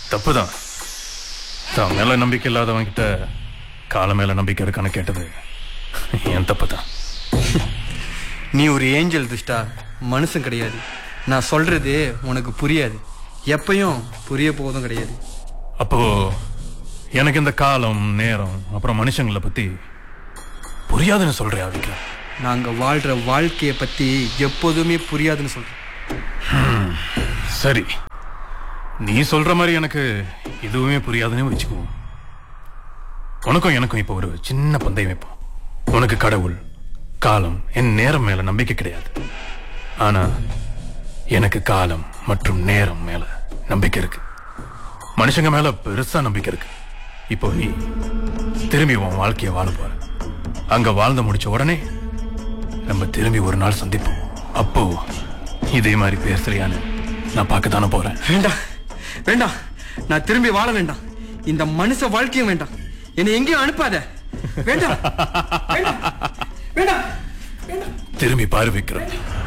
தப்புதான் தான் மேல நம்பிக்கை இல்லாதவன் கிட்ட கால மேல நம்பிக்கை இருக்கான்னு கேட்டது என் தப்பு தான் நீ ஒரு ஏஞ்சல் துஷ்டா மனுஷன் கிடையாது நான் சொல்றது உனக்கு புரியாது எப்பயும் புரிய போவதும் கிடையாது அப்போ எனக்கு இந்த காலம் நேரம் அப்புறம் மனுஷங்களை பத்தி புரியாதுன்னு சொல்றியா விக்ரம் நாங்க வாழ்ற வாழ்க்கைய பத்தி எப்போதுமே புரியாதுன்னு சொல்றேன் சரி நீ சொல்ற மாதிரி எனக்கு எதுவுமே புரியாதுன்னு வச்சுக்குவோம் உனக்கும் எனக்கும் இப்போ ஒரு சின்ன பந்தயம் வைப்போம் உனக்கு கடவுள் காலம் என் நேரம் மேல நம்பிக்கை கிடையாது ஆனா எனக்கு காலம் மற்றும் நேரம் மேல நம்பிக்கை இருக்கு மனுஷங்க மேல பெருசா நம்பிக்கை இருக்கு இப்போ நீ திரும்பி உன் வாழ்க்கைய வாழ போற அங்க வாழ்ந்து முடிச்ச உடனே நம்ம திரும்பி ஒரு நாள் சந்திப்போம் அப்போ இதே மாதிரி பேசுறியான்னு நான் பார்க்க தானே போறேன் வேண்டாம் வேண்டாம் நான் திரும்பி வாழ வேண்டாம் இந்த மனுஷ வாழ்க்கையும் வேண்டாம் என்னை எங்கேயும் அனுப்பாத வேண்டாம் வேண்டாம் வேண்டாம் திரும்பி பாரு விக்ரம்